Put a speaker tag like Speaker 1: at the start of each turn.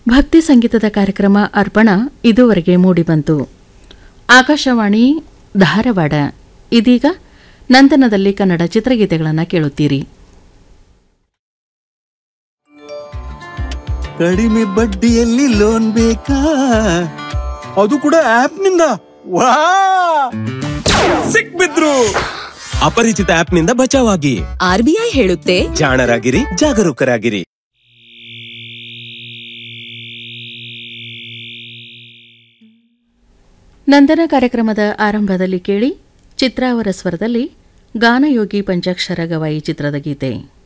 Speaker 1: ಭಕ್ತಿ ಸಂಗೀತದ ಕಾರ್ಯಕ್ರಮ ಅರ್ಪಣ ಇದುವರೆಗೆ ಮೂಡಿಬಂತು ಆಕಾಶವಾಣಿ ಧಾರವಾಡ ಇದೀಗ ನಂದನದಲ್ಲಿ ಕನ್ನಡ ಚಿತ್ರಗೀತೆಗಳನ್ನು ಕೇಳುತ್ತೀರಿ
Speaker 2: ಕಡಿಮೆ ಬಡ್ಡಿಯಲ್ಲಿ ಲೋನ್ ಬೇಕಾ ಅದು ಕೂಡ ಆಪ್ ನಿಂದ ವಾ ಸಿಕ್ಬಿದ್ರು ಅಪರಿಚಿತ ಆಪ್ ನಿಂದ ಬಚಾವಾಗಿ
Speaker 3: ಆರ್ಬಿಐ ಹೇಳುತ್ತೆ
Speaker 2: ಜಾಣರಾಗಿರಿ ಜಾಗರೂಕರಾಗಿರಿ
Speaker 1: ನಂದನ ಕಾರ್ಯಕ್ರಮದ ಆರಂಭದಲ್ಲಿ ಕೇಳಿ ಚಿತ್ರ ಅವರ ಸ್ವರದಲ್ಲಿ ಗಾನಯೋಗಿ ಪಂಚಾಕ್ಷರ ಗವಾಯಿ ಚಿತ್ರದ ಗೀತೆ